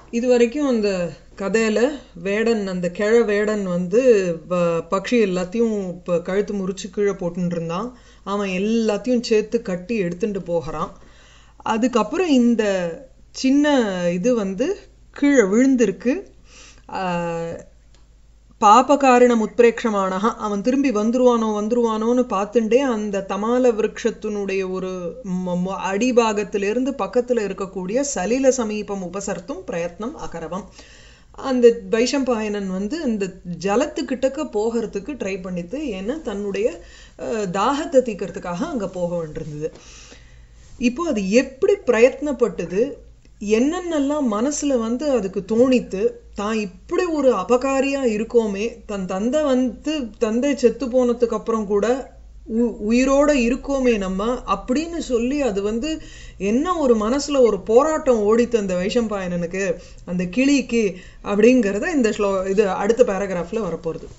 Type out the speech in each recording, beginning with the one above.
இது வரைக்கும் அந்த கதையில வேடன் அந்த கிழ வேடன் வந்து ப- பக்ஷி எல்லாத்தையும் இப்ப கழுத்து முறிச்சு கீழே போட்டுட்டு இருந்தான் அவன் எல்லாத்தையும் சேர்த்து கட்டி எடுத்துட்டு போகிறான் அதுக்கப்புறம் இந்த சின்ன இது வந்து கீழே விழுந்திருக்கு ஆஹ் பாபகாரணம் உத்பிரேக்ஷமானஹா அவன் திரும்பி வந்துருவானோ வந்துருவானோன்னு பார்த்துட்டே அந்த தமால விருட்சத்தினுடைய ஒரு ம- ம- அடிபாகத்திலிருந்து பக்கத்துல இருக்கக்கூடிய சலில சமீபம் உபசர்த்தும் பிரயத்னம் அகரவம் அந்த வைஷம்பாயனன் வந்து அந்த ஜலத்துக்கிட்டக்க போகிறதுக்கு ட்ரை பண்ணித்து ஏன்னா தன்னுடைய அஹ், தாகத்தை தீக்கிறதுக்காக அங்க போக வேண்டியிருந்தது இப்போ அது எப்படி பிரயத்னப்பட்டது என்னென்னலாம் மனசுல வந்து அதுக்கு தோணித்து தான் இப்படி ஒரு அபகாரியா இருக்கோமே தன் தந்தை வந்து தந்தை செத்து போனதுக்கு அப்புறம் கூட உ- உயிரோட இருக்கோமே நம்ம அப்படின்னு சொல்லி அது வந்து என்ன ஒரு மனசுல ஒரு போராட்டம் ஓடித்து அந்த வைஷம்பாயனனுக்கு அந்த கிளிக்கு அப்படிங்கறத இந்த ஸ்லோ இது அடுத்த பேராகிராஃப்ல வரப்போறது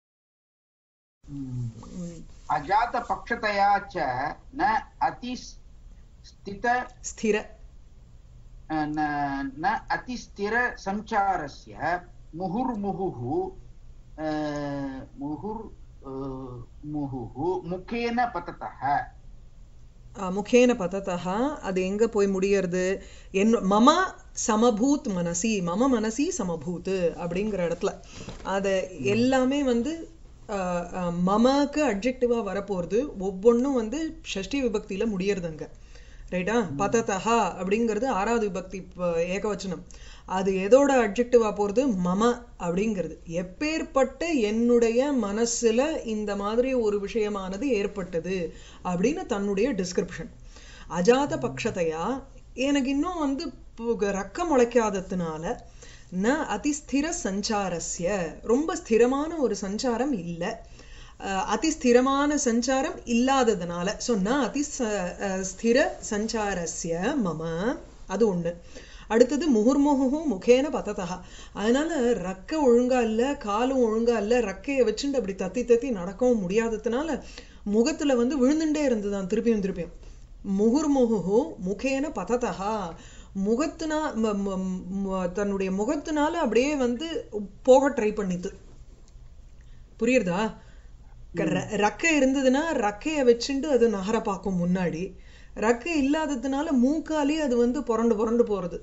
अजात पक्षतया च न अतिस्थित ஸ்திர न न अतिस्थिर संचारस्य मुहुर्मुहुः अ, मुहुर् अ, मुहुः मुखेन पततः அஹ் முகேன பதத்தா அது எங்க போய் முடியறது என் மம சமபூத் மனசி மம மனசி சமபூத் அப்படிங்கிற இடத்துல அத எல்லாமே வந்து அஹ், அஹ், மமக்கு அட்ஜெக்டிவா வரப்போறது ஒவ்வொன்றும் வந்து ஷஷ்டி விபக்தியில முடியறது அங்க ரைட்டா பதத்தஹா அப்படிங்கிறது ஆறாவது விபக்தி ப- ஏகவச்சனம் அது எதோட அட்ஜெக்டிவா போறது மம அப்படிங்கிறது எப்பேற்பட்ட என்னுடைய மனசுல இந்த மாதிரி ஒரு விஷயமானது ஏற்பட்டது அப்படின்னு தன்னுடைய டிஸ்கிரிப்ஷன் அஜாத பக்ஷதையா எனக்கு இன்னும் வந்து பு- ரக்க முளைக்காததுனால ந அதிஸ்திர சஞ்சாரஸ்ய ரொம்ப ஸ்திரமான ஒரு சஞ்சாரம் இல்லை அஹ் அதிஸ்திரமான சஞ்சாரம் இல்லாததுனால ஸோ ந அதி ச- அஹ் ஸ்திர சஞ்சாரஸ்ய மம அது ஒண்ணு அடுத்தது முகுர்முகு முகேன பததா அதனால ரக்க ஒழுங்கா இல்ல காலும் ஒழுங்கா இல்ல ரக்கைய வச்சுட்டு அப்படி தத்தி தத்தி நடக்கவும் முடியாததுனால முகத்துல வந்து விழுந்துட்டே இருந்துதான் திருப்பியும் திருப்பியும் முகுர்முகு முகேன பததா முகத்தினா ம- ம- ம- தன்னுடைய முகத்தினால அப்படியே வந்து போக ட்ரை பண்ணித்து புரியுறதா ர- ரக்கை இருந்ததுன்னா ரக்கைய வச்சுண்டு அது நகர பார்க்கும் முன்னாடி ரக்கை இல்லாததுனால மூக்காலே அது வந்து புரண்டு புரண்டு போறது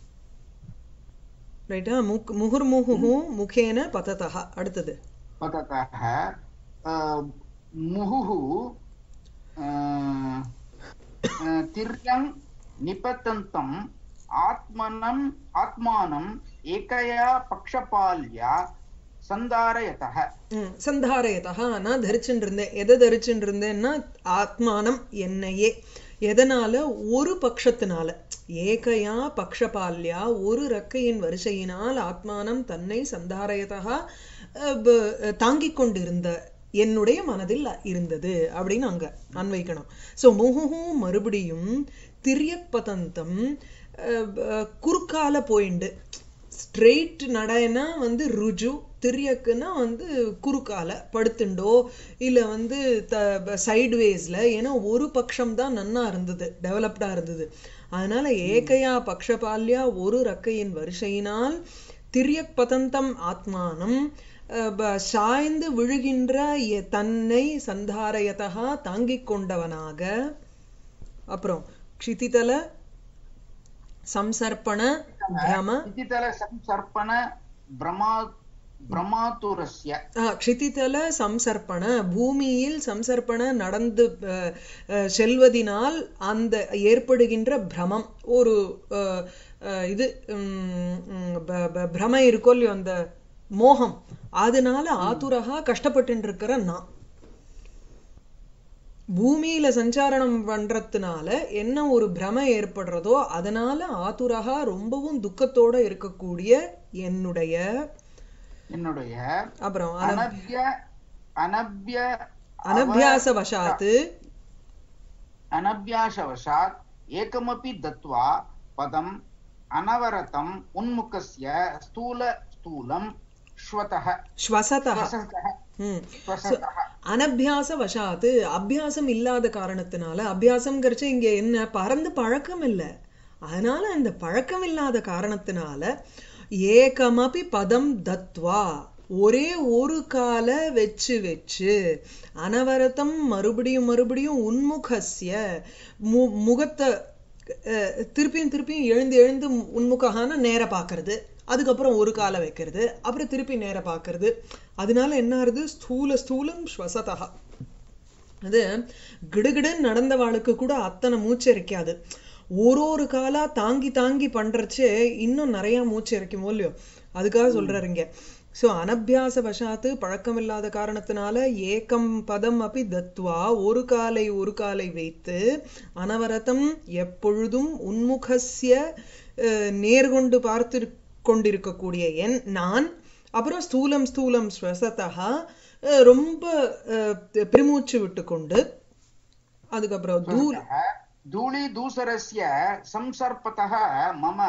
ரைட்டா முக் முகுர்முகு முகேன பததா அடுத்தது पततः अ, मुहुः अ, अ, तिर्यं निपतन्तम् आत्मनम् आत्मानम् एकया पक्षपाल्या சந்தாரயதः ம், சந்தாரயதா நான் தரிச்சுட்டு இருந்தேன் எதை தரிச்சுட்டு இருந்தேன்னா ஆத்மானம் என்னையே எதனால ஒரு பட்சத்தினால ஏகையா பக்ஷபால்யா ஒரு ரக்கையின் வரிசையினால் ஆத்மானம் தன்னை சந்தாரயதா தாங்கிக் கொண்டிருந்த என்னுடைய மனதில் இருந்தது அப்படின்னு அங்க அன்வைக்கணும் சோ முகுஹு மறுபடியும் திரியப்பதந்தம் அஹ், அஹ், குறுக்கால போயிண்டு ஸ்ட்ரெயிட் நடைனா வந்து ருஜு திரியக்குன்னா வந்து குறுக்கால படுத்துண்டோ இல்ல வந்து த சைட்வேஸ்ல ஏன்னா ஒரு பட்சம் தான் நன்னா இருந்தது டெவலப்டா இருந்தது அதனால ஏகையா பக்ஷபால்யா ஒரு ரக்கையின் வரிசையினால் திரியக் பதந்தம் ஆத்மானம் அஹ், ப- சாய்ந்து விழுகின்ற எ- தன்னை சந்தாரயதா தாங்கிக் கொண்டவனாக அப்புறம் க்ஷிதிதல சம்சர்ப்பண பிரம இதிதல சம்சர்ப்பண பிரமா பிரமாத்துரஸ்ய ஆ, க்ஷிதிதல சம்சர்ப்பண பூமியில் சம்சர்ப்பண நடந்து அஹ், அஹ், செல்வதினால் அந்த ஏற்படுகின்ற பிரமம் ஒரு அஹ், அஹ், இது உம், உம், ப- ப- பிரமை இருக்கோ இல்லையோ அந்த மோகம் அதனால ஆதுரகா கஷ்டப்பட்டு இருக்கிற நான் பூமியில சஞ்சாரணம் பண்றதுனால என்ன ஒரு பிரமை ஏற்படுறதோ அதனால ஆதுரகா ரொம்பவும் துக்கத்தோட இருக்கக்கூடிய என்னுடைய என்னுடைய அப்புறம் அன- அனபிய அனபிய அனபியாசவசாத்து अनभ्यासवशात् एकमपि दत्वा पदम् अनवरतम् उन्मुखस्य स्थूल स्थूलं श्वतः ஸ்வசதா श्वसतः ம் श्वसतः அனபியாச வசாத்து அபியாசம் இல்லாத காரணத்தினால அபியாசம்ங்கிறச்சு இங்க என்ன பறந்து பழக்கம் இல்ல அதனால அந்த பழக்கம் இல்லாத காரணத்தினால ஏகமபி பதம் தத்வா ஒரே ஒரு கால வச்சு வச்சு அனவரதம் மறுபடியும் மறுபடியும் உன்முகஸ்ய மு முகத்தை அஹ், திருப்பியும் திருப்பியும் எழுந்து எழுந்து உன்முகமான நேர பார்க்கறது அதுக்கப்புறம் ஒரு காலை வைக்கிறது அப்புறம் திருப்பி நேர பார்க்கறது அதனால என்ன ஆகுது ஸ்தூல ஸ்தூலம் ஸ்வசதா அது கிடுகிடுன்னு நடந்தவாளுக்கு கூட அத்தனை மூச்சு இறைக்காது ஒரு ஒரு காலா தாங்கி தாங்கி பண்றச்சே இன்னும் நிறைய மூச்சு இறைக்குமோ இல்லையோ அதுக்காக சொல்றாரு இங்க ஸோ அனபியாச வசாத்து பழக்கமில்லாத காரணத்தினால ஏகம் பதம் அப்படி தத்வா ஒரு காலை ஒரு காலை வைத்து அனவரதம் எப்பொழுதும் உன்முகஸ்ய அஹ், நேர்கொண்டு பார்த்து கொண்டிருக்கக்கூடிய என் நான் அப்புறம் ஸ்தூலம் ஸ்தூலம் ஸ்வசதா அஹ், ரொம்ப அஹ், பெருமூச்சு விட்டுக்கொண்டு அதுக்கப்புறம் தூள் धूली दूसरस्य संसर्पतः मम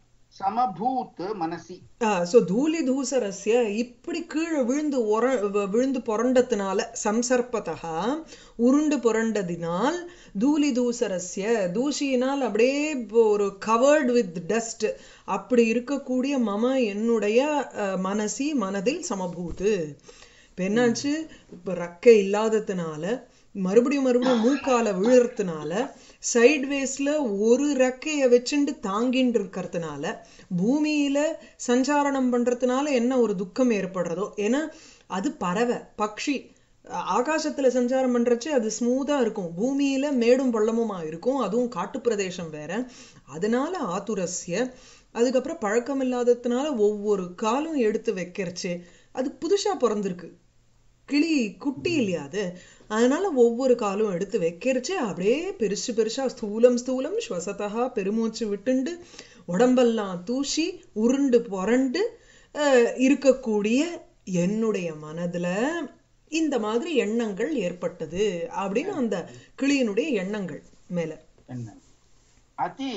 समभूत् मनसि ஸோ தூளி தூசரஸ்ய இப்படி கீழே விழுந்து உர வ- விழுந்து புரண்டத்தினால சம்சர்ப்பதா உருண்டு புரண்டதினால் தூளி தூசரஸ்ய தூசியினால் அப்படியே இப்போ ஒரு கவர்டு வித் டஸ்ட் அப்படி இருக்கக்கூடிய மம என்னுடைய அஹ், மனசி மனதில் சமபூத்து இப்போ என்னாச்சு இப்போ ரக்கை இல்லாததுனால மறுபடியும் மறுபடியும் மூக்கால விழுறதுனால சைட்வேஸ்ல ஒரு ரெக்கைய வச்சுண்டு தாங்கின்னு இருக்கிறதுனால பூமியில சஞ்சாரணம் பண்றதுனால என்ன ஒரு துக்கம் ஏற்படுறதோ ஏன்னா அது பறவை பக்ஷி அஹ் ஆகாசத்துல சஞ்சாரம் பண்றச்சு அது ஸ்மூதா இருக்கும் பூமியில மேடும் பள்ளமுமா இருக்கும் அதுவும் காட்டு பிரதேசம் வேற அதனால ஆத்துரஸ்ய அதுக்கப்புறம் பழக்கம் இல்லாததுனால ஒவ்வொரு காலும் எடுத்து வைக்கிறச்சு அது புதுசா பிறந்திருக்கு கிளி குட்டி இல்லையா அது அதனால ஒவ்வொரு காலும் எடுத்து வைக்கிறச்சு அப்படியே பெருசு பெருசா ஸ்தூலம் ஸ்தூலம் ஸ்வசதா பெருமூச்சு விட்டுண்டு உடம்பெல்லாம் தூசி உருண்டு புரண்டு அஹ், இருக்கக்கூடிய என்னுடைய மனதுல இந்த மாதிரி எண்ணங்கள் ஏற்பட்டது அப்படின்னு அந்த கிளியினுடைய எண்ணங்கள் மேல என்ன அதி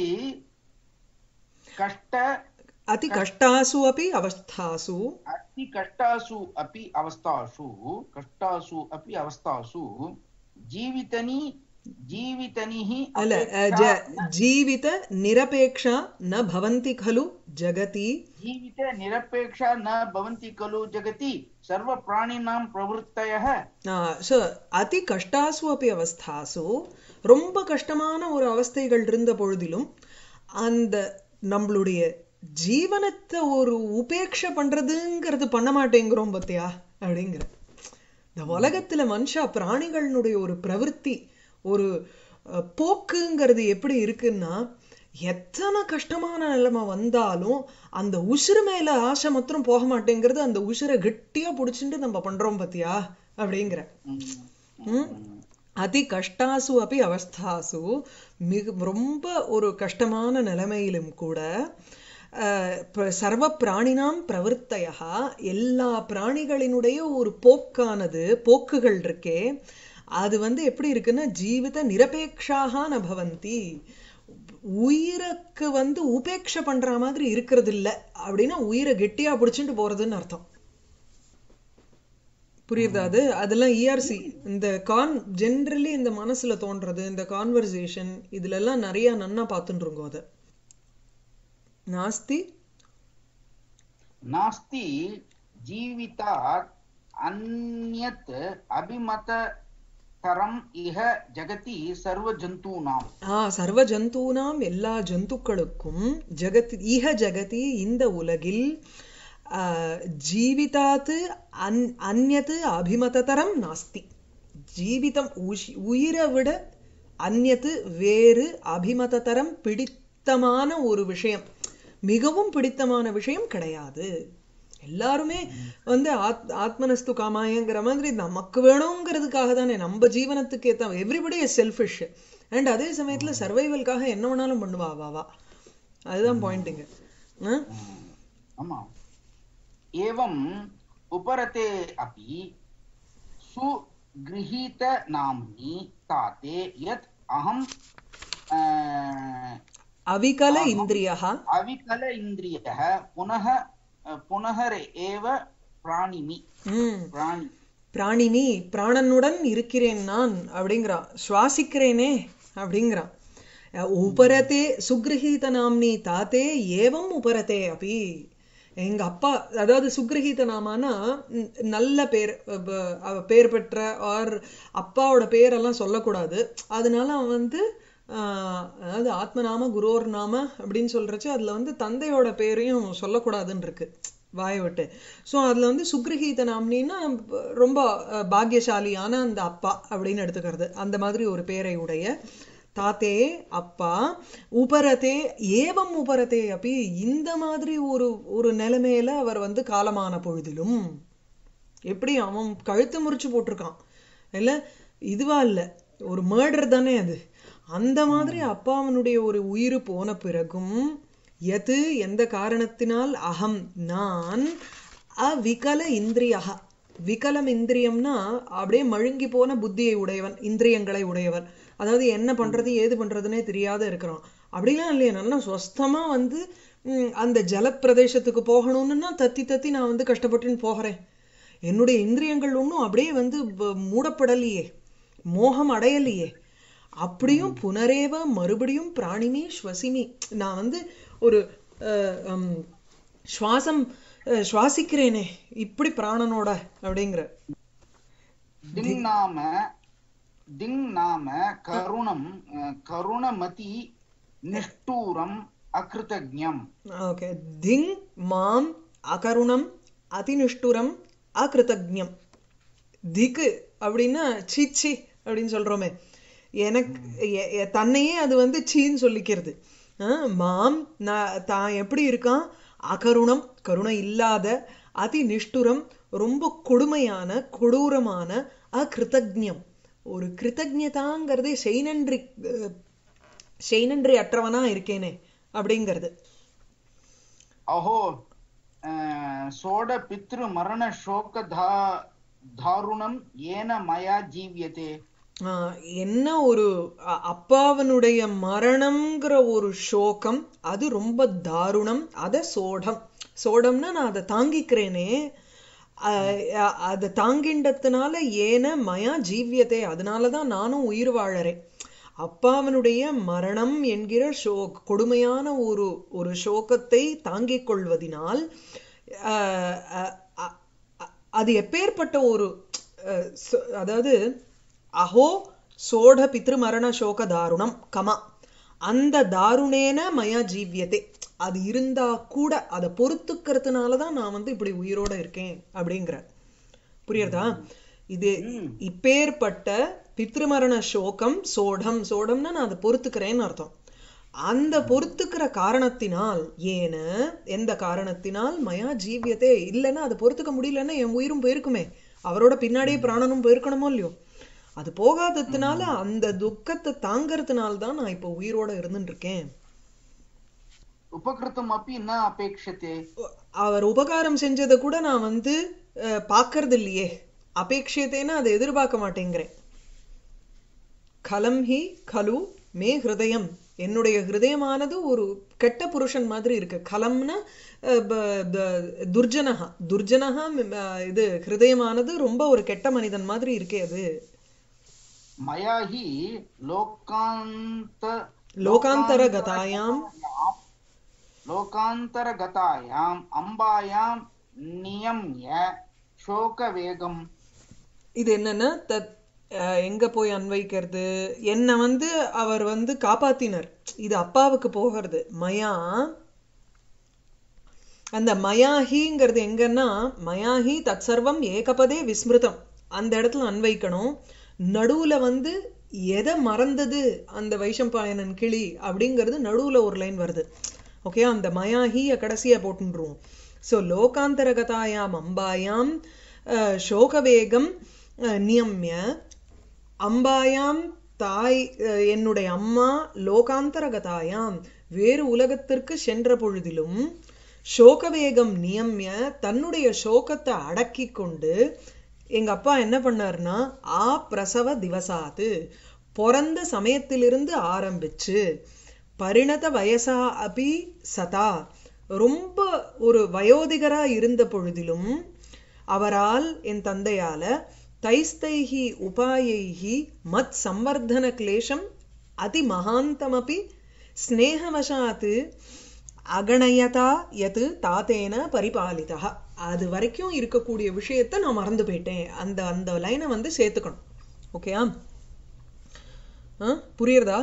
கஷ்ட அதி கஷ்டாசு அப்படி அவஸ்தாசு अति कष्टासु अपि अवस्थासु कष्टासु अपि अवस्थासु जीवितनि जीवितनिः அல்ல அஹ், अपेक्षा ஜ- ஜீவித நிரபேக்ஷா ந பவந்தி खलु ஜகதி जीवित निरपेक्षा न भवन्ति खलु जगति सर्वप्राणिनां प्रवृत्तयः ஸோ அதி கஷ்டாசு அப்படி அவஸ்தாசு ரொம்ப கஷ்டமான ஒரு அவஸ்தைகள் இருந்த பொழுதிலும் அந்த நம்மளுடைய ஜீவனத்தை ஒரு உபேட்ச பண்றதுங்கிறது பண்ண மாட்டேங்கிறோம் பத்தியா அப்படிங்கிற இந்த உலகத்துல மனுஷா பிராணிகளினுடைய ஒரு பிரவೃತ್ತಿ ஒரு அஹ், போக்குங்கிறது எப்படி இருக்குன்னா எத்தனை கஷ்டமான நிலைமை வந்தாலும் அந்த உசுறு மேல ஆசை மாத்திரம் போக மாட்டேங்கிறது அந்த உசுரை கெட்டியா புடிச்சுட்டு நம்ம பண்றோம் பத்தியா அப்படிங்கிற ம்? அதி கஷ்டாசு அப்படி அவஸ்தாசு மிக ரொம்ப ஒரு கஷ்டமான நிலைமையிலும் கூட அஹ், ப- சர்வ பிராணினாம் பிரவருத்தையா எல்லா பிராணிகளினுடைய ஒரு போக்கானது போக்குகள் இருக்கே அது வந்து எப்படி இருக்குன்னா ஜீவித நிரபேக்ஷாக ந பவந்தி உயிருக்கு வந்து உபேட்சை பண்ற மாதிரி இருக்கிறது இல்ல அப்படின்னா உயிரை கெட்டியா பிடிச்சிட்டு போறதுன்னு அர்த்தம் புரியுதா அது அதெல்லாம் இஆர்சி இந்த கான் ஜென்ரலி இந்த மனசுல தோன்றது இந்த கான்வர்சேஷன் இதுல எல்லாம் நிறைய நன்னா பார்த்துட்டு இருக்கோம் அதை நாஸ்தி नास्ति जीवितात् अन्यत् अभिमततरम् इह जगति सर्वजन्तूनाम् ஆ சர்வ ஜந்தூனாம் எல்லா ஜந்துக்களுக்கும் ஜகத் ஈக ஜகதி இந்த உலகில் ஆ, ஜீவிதாத்து அன் அந்நது அபிமததரம் நாஸ்தி ஜீவிதம் உஷி- உயிரை விட அந்நது வேறு அபிமததரம் பிடித்தமான ஒரு விஷயம் மிகவும் பிடித்தமான விஷயம் கிடையாது எல்லாருமே வந்து ஆத் ஆத்மனஸ்து காமாயங்கிற மாதிரி நமக்கு வேணுங்கிறதுக்காக தானே நம்ம ஜீவனத்துக்கு ஏத்த எவ்ரிபடி இஸ் செல்ஃபிஷ் அண்ட் அதே சமயத்துல சர்வைவல்காக என்ன வேணாலும் பண்ணுவா வாவா அதுதான் பாயிண்ட்டுங்க आमाम् एवम् उपरते अपि सुगृहीतनाम्नि ताते यत् अहम् अ, அவிகல இந்திரியா अविकल इन्द्रियः पुनः पुनः एव प्राणिमि ம் प्राणि பிராணினி பிராணனுடன் இருக்கிறேன் நான் அப்படிங்கிறான் சுவாசிக்கிறேனே அப்படிங்கிறான் அஹ், உபரதே சுக்ரஹீத நாம்னி தாத்தே ஏவம் உபரதே அப்பி எங்க அப்பா அதாவது சுக்ரஹீத நாமானா ம், நல்ல பேர் அஹ், ப- அவ பேர் பெற்ற ஆர் அப்பாவோட பேரெல்லாம் சொல்லக்கூடாது அதனால அவன் வந்து ஆஹ், அதாவது ஆத்மநாம குரோர் நாம அப்படின்னு சொல்றச்சு அதுல வந்து தந்தையோட பேரையும் சொல்லக்கூடாதுன்னு இருக்கு வாயை விட்டு ஸோ அதுல வந்து சுக்ரஹீத நாம்னின்னா ப- ரொம்ப அஹ், பாக்கியசாலியான அந்த அப்பா அப்படின்னு எடுத்துக்கிறது அந்த மாதிரி ஒரு பேரை உடைய தாத்தே அப்பா உபரதே ஏவம் உபரதே அப்படி இந்த மாதிரி ஒரு ஒரு நிலைமையில அவர் வந்து காலமான பொழுதிலும் எப்படி அவன் கழுத்து முறிச்சு போட்டிருக்கான் இல்ல இதுவா இல்ல ஒரு மர்டர் தானே அது அந்த மாதிரி அப்பாவனுடைய ஒரு உயிர் போன பிறகும் எது எந்த காரணத்தினால் அகம் நான் அவிகல இந்திரியா விகலம் இந்திரியம்னா அப்படியே மழுங்கி போன புத்தியை உடையவன் இந்திரியங்களை உடையவன் அதாவது என்ன பண்றது ஏது பண்றதுனே தெரியாத இருக்கிறான் அப்படிலாம் இல்லையா நல்லா சொஸ்தமா வந்து ம், அந்த ஜலப்பிரதேசத்துக்கு போகணும்னுன்னா தத்தி தத்தி நான் வந்து கஷ்டப்பட்டுன்னு போகிறேன் என்னுடைய இந்திரியங்கள் ஒன்றும் அப்படியே வந்து ப- மூடப்படலையே மோகம் அடையலையே அப்படியும் புனரேவ மறுபடியும் பிராணிமி ஸ்வசிமி நான் வந்து ஒரு அஹ், ஹம், சுவாசம் அஹ், சுவாசிக்கிறேனே இப்படி பிராணனோட அப்படிங்கிற திங் நாம திங் நாம கருணம் அஹ், கருணமதி நிஷ்டூரம் அகிருதஜம் ஓகே திங் மாம் அகருணம் அதிநிஷ்டுரம் அகிருதஜம் திக்கு அப்படின்னா சீச்சி அப்படின்னு சொல்றோமே எனக்கு எ- எ- தன்னையே அது வந்து சீன்னு சொல்லிக்கிறது ஆ, மாம் நான் தான் எப்படி இருக்கான் அகருணம் கருணை இல்லாத அதி நிஷ்டுரம் ரொம்ப கொடுமையான கொடூரமான அகிருதஜம் ஒரு கிருத்தஜதாங்கிறதே செய்நன்றி அஹ், செய்நன்றி அற்றவனா இருக்கேனே அப்படிங்கிறது अहो अ, सोड पितृ मरण शोक धा दारुणम येन मया जीव्यते ஆஹ் என்ன ஒரு அ- அப்பாவனுடைய மரணம்ங்கிற ஒரு சோகம் அது ரொம்ப தாருணம் அத சோடம் சோடம்னா நான் அதை தாங்கிக்கிறேனே அஹ் அ- அதை தாங்கிண்டதுனால ஏன மயா ஜீவியத்தை அதனாலதான் நானும் உயிர் வாழறேன் அப்பாவனுடைய மரணம் என்கிற ஷோக் கொடுமையான ஒரு ஒரு சோகத்தை தாங்கிக் கொள்வதினால் ஆஹ் அ- அ- அ- அது எப்பேற்பட்ட ஒரு அஹ், ச- அதாவது அஹோ சோட பித்ருமரண சோக தாருணம் கமா அந்த தாருணேன மயா ஜீவியத்தை அது இருந்தா கூட அதை பொறுத்துக்கிறதுனால தான் நான் வந்து இப்படி உயிரோட இருக்கேன் அப்படிங்கிற புரியுறதா இது இப்பேற்பட்ட பித்ருமரண சோகம் சோடம் சோடம்னா நான் அதை பொறுத்துக்கிறேன்னு அர்த்தம் அந்த பொறுத்துக்கிற காரணத்தினால் ஏன எந்த காரணத்தினால் மயா ஜீவியத்தே இல்லைன்னா அதை பொறுத்துக்க முடியலன்னா என் உயிரும் போயிருக்குமே அவரோட பின்னாடியே பிராணனும் போயிருக்கணுமோ இல்லையோ அது போகாததுனால அந்த துக்கத்தை தாங்கறதுனால தான் நான் இப்போ உயிரோட இருந்துட்டு இருக்கேன் उपकृतम् अपि न अपेक्षते அவர் உபகாரம் செஞ்சதை கூட நான் வந்து அஹ், பார்க்கறது இல்லையே அபேட்சியத்தேன்னு அதை எதிர்பார்க்க மாட்டேங்கிறேன் கலம் ஹி கலு மே ஹிருதயம் என்னுடைய ஹிருதயமானது ஒரு கெட்ட புருஷன் மாதிரி இருக்கு கலம்னா அஹ், ப- ப- துர்ஜனஹா துர்ஜனஹா ம், அஹ், இது ஹிருதயமானது ரொம்ப ஒரு கெட்ட மனிதன் மாதிரி இருக்கே அது मया हि लोकान्त லோகாந்தரகதாயாம் लोकान्तरगतायाम् अम्बायां नियम्य शोकवेगम् இது என்னன்னா தத் அஹ், எங்க போய் அன்வைக்கிறது என்னை வந்து அவர் வந்து காப்பாத்தினர் இது அப்பாவுக்கு போகிறது மயா அந்த மயாஹிங்கிறது எங்கன்னா மயாஹி தத் சர்வம் ஏகபதே விஸ்மிருதம் அந்த இடத்துல அன்வைக்கணும் நடுவுல வந்து எதை மறந்தது அந்த வைஷம்பாயனன் கிளி அப்படிங்கிறது நடுவுல ஒரு லைன் வருது ஓகே அந்த மயாஹிய கடைசியா போட்டுருவோம் ஸோ லோகாந்தரகதாயாம் அம்பாயாம் அஹ், சோகவேகம் அஹ், நியம்ய அம்பாயாம் தாய் அஹ், என்னுடைய அம்மா லோகாந்தரகதாயாம் வேறு உலகத்திற்கு சென்ற பொழுதிலும் சோகவேகம் நியம்ய தன்னுடைய சோகத்தை அடக்கி கொண்டு எங்க அப்பா என்ன பண்ணாருன்னா ஆ பிரசவ திவசாத்து பிறந்த சமயத்திலிருந்து ஆரம்பிச்சு பரிணத வயசா அபி சதா ரொம்ப ஒரு வயோதிகரா இருந்த பொழுதிலும் அவரால் என் தந்தையால தைஸ்தைஹி உபாயைஹி மத் சம்வர்தன கிளேஷம் அதி மகாந்தமபி ஸ்னேகவசாத் அகணயதா யத் தாத்தேன பரிபாலிதா அது வரைக்கும் இருக்கக்கூடிய விஷயத்தை நான் மறந்து போயிட்டேன் அந்த அந்த லைனை வந்து சேர்த்துக்கணும் ஓகேயா ஆ புரியுறதா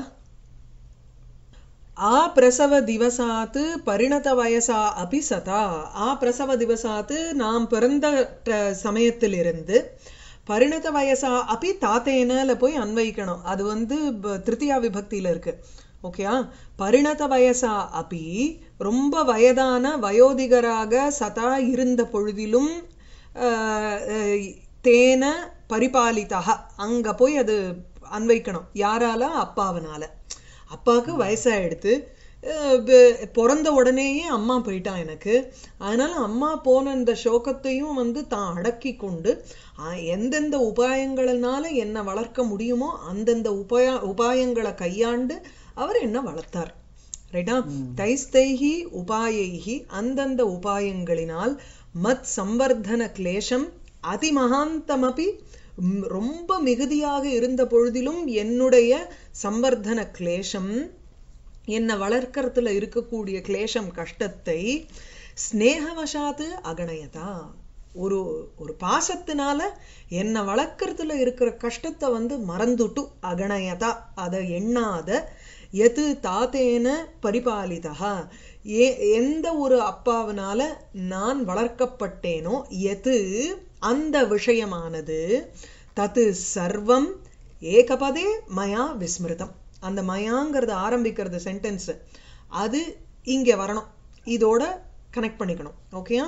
ಆ ಪ್ರಸವ ದಿವಸಾತ್ ಪರಿಣತ ವಯಸா அபி சதா ஆ பிரசவ திவசாத்து நாம் பிறந்த ட- சமயத்திலிருந்து பரிணத வயசா அபி தாத்தேனல போய் அன்வைக்கணும் அது வந்து ப- திருத்தியா விபக்தியில இருக்கு ஓகேயா பரிணத வயசா அபி ரொம்ப வயதான வயோதிகராக சதா இருந்த பொழுதிலும் ஆஹ், அஹ், தேன பரிபாலிதா அங்க போய் அது அன்வைக்கணும் யாரால அப்பாவனால அப்பாவுக்கு வயசாயிடுத்து அஹ் ப- பிறந்த உடனேயே அம்மா போயிட்டான் எனக்கு அதனால அம்மா போன இந்த சோகத்தையும் வந்து தான் அடக்கி கொண்டு அஹ், எந்தெந்த உபாயங்களினால என்னை வளர்க்க முடியுமோ அந்தந்த உபாய உபாயங்களை கையாண்டு அவர் என்ன வளர்த்தார் ரைட்டா தைஸ்தைஹி உபாயைஹி அந்தந்த உபாயங்களினால் மத் சம்வர்தன கிளேஷம் அதிமகாந்தமபி ம், ரொம்ப மிகுதியாக இருந்த பொழுதிலும் என்னுடைய சம்வர்தன கிளேஷம் என்னை வளர்க்கறதுல இருக்கக்கூடிய கிளேஷம் கஷ்டத்தை ஸ்னேகவசாத்து அகணயதா ஒரு ஒரு பாசத்தினால என்னை வளர்க்கறதுல இருக்கிற கஷ்டத்தை வந்து மறந்துட்டு அகணயதா அதை எண்ணாத எது தாத்தேன பரிபாலிதா ஏ எந்த ஒரு அப்பாவினால நான் வளர்க்கப்பட்டேனோ எது அந்த விஷயமானது தத்து சர்வம் ஏகபதே மயா விஸ்மிருதம் அந்த மயாங்கிறது ஆரம்பிக்கிறது சென்டென்ஸ் அது இங்க வரணும் இதோட கனெக்ட் பண்ணிக்கணும் ஓகேயா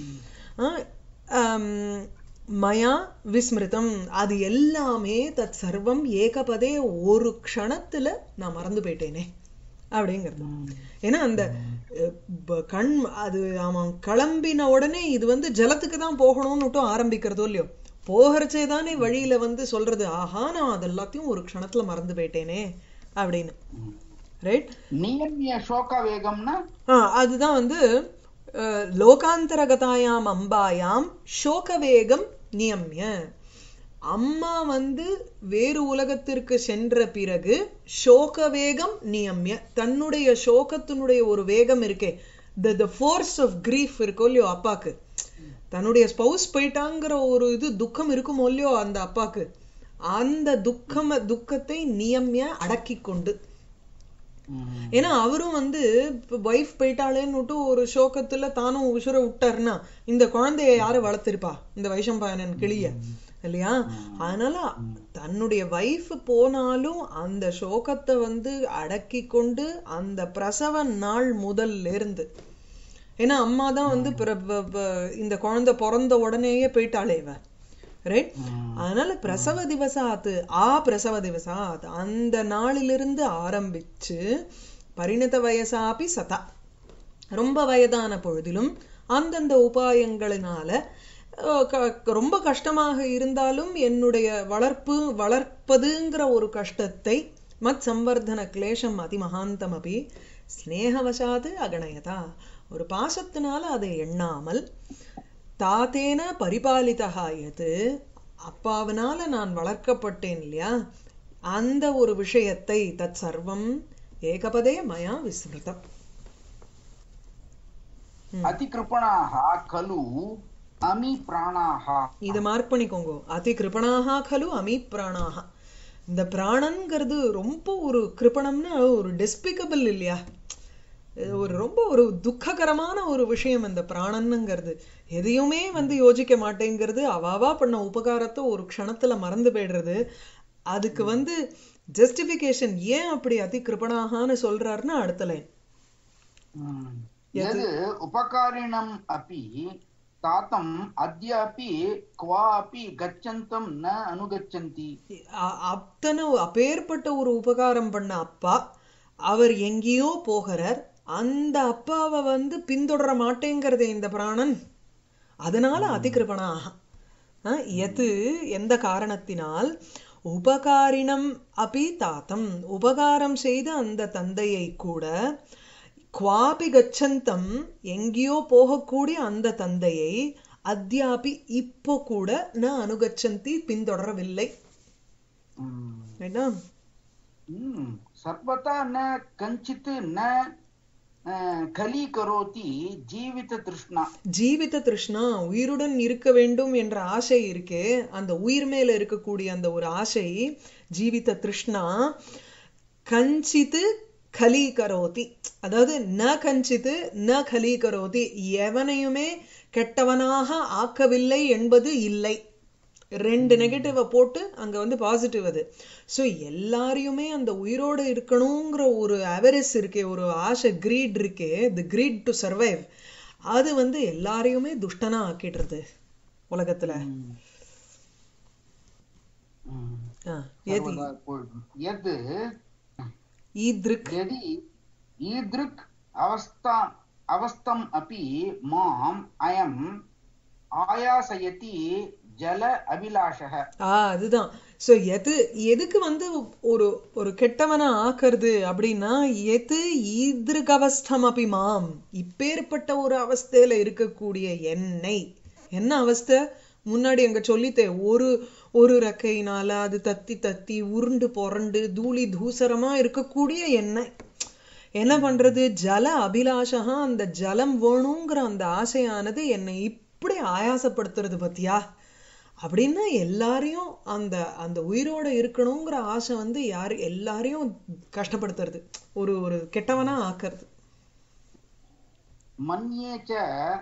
மயா விஸ்மிருதம் அது எல்லாமே தத் சர்வம் ஏகபதே ஒரு க்ஷணத்துல நான் மறந்து போயிட்டேனே அப்படிங்கிறது ஏன்னா அந்த அஹ், ப- கண் அது அவன் கிளம்பின உடனே இது வந்து ஜலத்துக்கு தான் போகணும்னுட்டு ஆரம்பிக்கிறதோ இல்லையோ போகிறச்சே தானே வழியில வந்து சொல்றது ஆஹா நான் அது எல்லாத்தையும் ஒரு க்ஷணத்துல மறந்து போயிட்டேனே அப்படின்னு ரைட் நியமிய சோக வேகம்னா ஆ அதுதான் வந்து அஹ், லோகாந்தரகதாயாம் அம்பாயாம் சோகவேகம் நியமிய அம்மா வந்து வேறு உலகத்திற்கு சென்ற பிறகு சோகவேகம் நியமிய தன்னுடைய சோகத்தினுடைய ஒரு வேகம் இருக்கே the the force of grief இருக்கோ இல்லையோ அப்பாக்கு தன்னுடைய ஸ்பௌஸ் போயிட்டாங்கிற ஒரு இது துக்கம் இருக்குமோ இல்லையோ அந்த அப்பாக்கு அந்த துக்கம் துக்கத்தை நியமிய அடக்கி கொண்டு ஏன்னா அவரும் வந்து ஒய்ஃப் போயிட்டாளேன்னுட்டு ஒரு சோகத்துல தானும் உசுர விட்டாருன்னா இந்த குழந்தைய யாரு வளர்த்திருப்பா இந்த வைஷம்பாயனன் கிளிய இல்லையா அதனால தன்னுடைய வைஃப் போனாலும் அந்த சோகத்தை வந்து அடக்கி கொண்டு அந்த பிரசவ நாள் முதல்ல இருந்து ஏன்னா அம்மா தான் வந்து பிற- ப- ப- இந்த குழந்தை பிறந்த உடனேயே போயிட்டாளே இவ ரைட் அதனால பிரசவ திவசாத்து ஆ பிரசவ திவசாத் அந்த நாளிலிருந்து ஆரம்பிச்சு பரிணத வயசாபி சதா ரொம்ப வயதான பொழுதிலும் அந்தந்த உபாயங்களினால அஹ், க- ரொம்ப கஷ்டமாக இருந்தாலும் என்னுடைய வளர்ப்பு வளர்ப்பதுங்கிற ஒரு கஷ்டத்தை மத் சம்வர்தன கிளேஷம் அதிமகாந்தம் அபி ஸ்னேகவசாது அகணயதா ஒரு பாசத்தினால அதை எண்ணாமல் தாத்தேன பரிபாலிதா எது அப்பாவினால நான் வளர்க்கப்பட்டேன் இல்லையா அந்த ஒரு விஷயத்தை தத் சர்வம் ஏகபதே மயா விஸ்மிருதம் அதிகிருப்பணாக கலு அமி பிராணாக இது மார்க் பண்ணிக்கோங்க அதி கிருபணாக கலு அமி பிராணாக இந்த பிராணன்கிறது ரொம்ப ஒரு கிருபணம்னா ஒரு டெஸ்பிகபிள் இல்லையா இது ஒரு ரொம்ப ஒரு துக்ககரமான ஒரு விஷயம் இந்த பிராணன்னுங்கிறது எதையுமே வந்து யோசிக்க மாட்டேங்கிறது அவாவா பண்ண உபகாரத்தை ஒரு க்ஷணத்துல மறந்து போயிடுறது அதுக்கு வந்து ஜஸ்டிஃபிகேஷன் ஏன் அப்படி அதி கிருபணாகான்னு சொல்றாருன்னா அடுத்த லைன் यद् उपकारिणम् अपि तातम् अद्यापि क्वापि गच्छन्तं न अनुगच्छन्ति அ- அத்தனை அப்பேற்பட்ட ஒரு உபகாரம் பண்ண அப்பா அவர் எங்கேயோ போகிறார் அந்த அப்பாவை வந்து பின்தொடர மாட்டேங்கிறதே இந்த பிராணன் அதனால அதிகிருபணாக எது எந்த காரணத்தினால் உபகாரிணம் அபி தாத்தம் உபகாரம் செய்த அந்த தந்தையை கூட குவாபி கச்சந்தம் எங்கேயோ போகக்கூடிய அந்த தந்தையை அத்யாபி இப்போ கூட ந அனுகச்சந்தி பின்தொடரவில்லை ரைட்டா सर्वथा न कञ्चित् न अ, कलीकरोति जीविततृष्णा ஜீவித திருஷ்ணா உயிருடன் இருக்க வேண்டும் என்ற ஆசை இருக்கே அந்த உயிர் மேல இருக்கக்கூடிய அந்த ஒரு ஆசை ஜீவித திருஷ்ணா கஞ்சித்து கலி கரோதி அதாவது ந கஞ்சித்து ந கலி கரோதி எவனையுமே கெட்டவனாக ஆக்கவில்லை என்பது இல்லை ரெண்டு நெகட்டிவை போட்டு அங்க வந்து பாசிட்டிவ் அது ஸோ எல்லாரையுமே அந்த உயிரோட இருக்கணுங்கிற ஒரு அவரிஸ் இருக்கே ஒரு ஆசை கிரீட் இருக்கே தி கிரீட் டு சர்வைவ் அது வந்து எல்லாரையுமே துஷ்டனா ஆக்கிடுறது உலகத்துல ம். ஆ, எதி सर्वदा पोयिडुम् यद् ஈத்ருக் यदि ईदृक् अवस्था अवस्थम् अपि माम् अयम् आयासयति जल अभिलाषः ஆ அதுதான் ஸோ எது எதுக்கு வந்து ஒரு ஒரு கெட்டவனை ஆக்குறது அப்படின்னா எது ஈதிருகவஸ்தம் அபி மாம் இப்பேற்பட்ட ஒரு அவஸ்தையில இருக்கக்கூடிய என்னை என்ன அவஸ்தை முன்னாடி அங்க சொல்லித்தே ஒரு ஒரு ரெக்கையினால அது தத்தி தத்தி உருண்டு புரண்டு தூளி தூசரமா இருக்கக்கூடிய எண்ணெய் என்ன பண்றது ஜல அபிலாஷகா அந்த ஜலம் வேணுங்கிற அந்த ஆசையானது என்னை இப்படி ஆயாசப்படுத்துறது பத்தியா அப்படின்னா எல்லாரையும் அந்த அந்த உயிரோட இருக்கணுங்கிற ஆசை வந்து யார் எல்லாரையும் கஷ்டப்படுத்துறது ஒரு ஒரு கெட்டவனா ஆக்குறது मन्ये च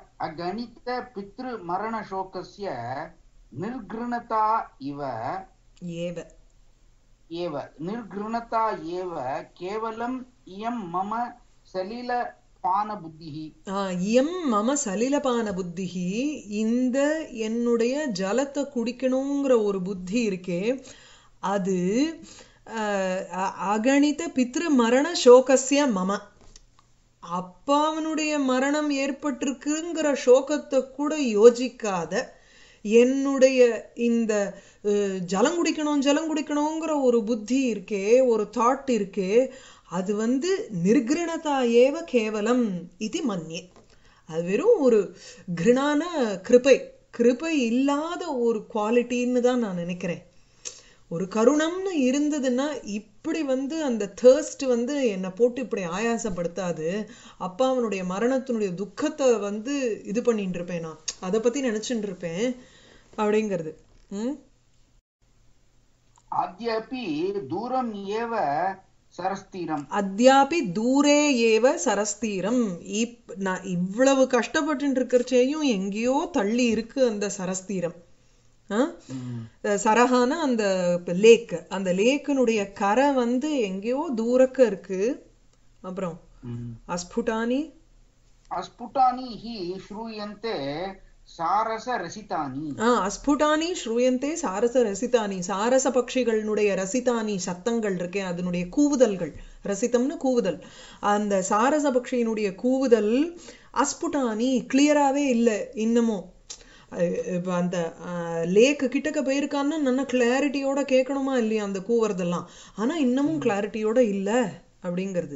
अगणितपितृमरणशोकस्य निर्घृणता इव ஏவ एव निर्घृणता एव केवलम् इयं मम सलिलपानबुद्धिः ஆ, இயம் மம சலிலபான புத்திஹி இந்த என்னுடைய ஜலத்தை குடிக்கணுங்கிற ஒரு புத்தி இருக்கே அது அஹ், அ- அகணித பித்ரு மரண சோகஸ்ய மம அப்பாவனுடைய மரணம் ஏற்பட்டிருக்குங்கிற சோகத்தை கூட யோசிக்காத என்னுடைய இந்த அஹ், ஜலம் குடிக்கணும் ஜலம் குடிக்கணுங்கிற ஒரு புத்தி இருக்கே ஒரு தாட் இருக்கே அது வந்து நிர்கிரணதா ஏவ கேவலம் இது மன்யே அது வெறும் ஒரு கிருணான கிருபை கிருபை இல்லாத ஒரு குவாலிட்டின்னு தான் நான் நினைக்கிறேன் ஒரு கருணம்னு இருந்ததுன்னா இப்படி வந்து அந்த தேர்ஸ்ட் வந்து என்னை போட்டு இப்படி ஆயாசப்படுத்தாது அப்பா அவனுடைய மரணத்தினுடைய துக்கத்தை வந்து இது பண்ணிட்டு இருப்பேன் நான் அதை பத்தி நினைச்சுட்டு இருப்பேன் அப்படிங்கிறது ம் अद्यापि दूरम् एव सरस्तीरम् அத்யாபி தூரே ஏவ சரஸ்தீரம் இப் நான் இவ்வளவு கஷ்டப்பட்டு இருக்கிறச்சேயும் எங்கேயோ தள்ளி இருக்கு அந்த சரஸ்தீரம் ஆ? அஹ் சரஹான அந்த லேக் அந்த லேக்கினுடைய கரை வந்து எங்கேயோ தூரக்க இருக்கு அப்புறம் அஸ்புட்டானி अस्फुटानि हि श्रूयन्ते सारसरसितानि ஆ அஸ்புட்டானி ஸ்ரூயந்தே சாரச ரசிதானி சாரச பட்சிகளினுடைய ரசிதானி சத்தங்கள் இருக்கே அதனுடைய கூவுதல்கள் ரசிதம்னு கூவுதல் அந்த சாரச பட்சியினுடைய கூவுதல் அஸ்புட்டானி கிளியராகவே இல்லை இன்னமும் அஹ் இப்ப அந்த லேக்கு கிட்டக்க போயிருக்கான்னா நல்ல கிளாரிட்டியோட கேட்கணுமா இல்லையா அந்த கூவுறதெல்லாம் ஆனா இன்னமும் கிளாரிட்டியோட இல்ல அப்படிங்கிறது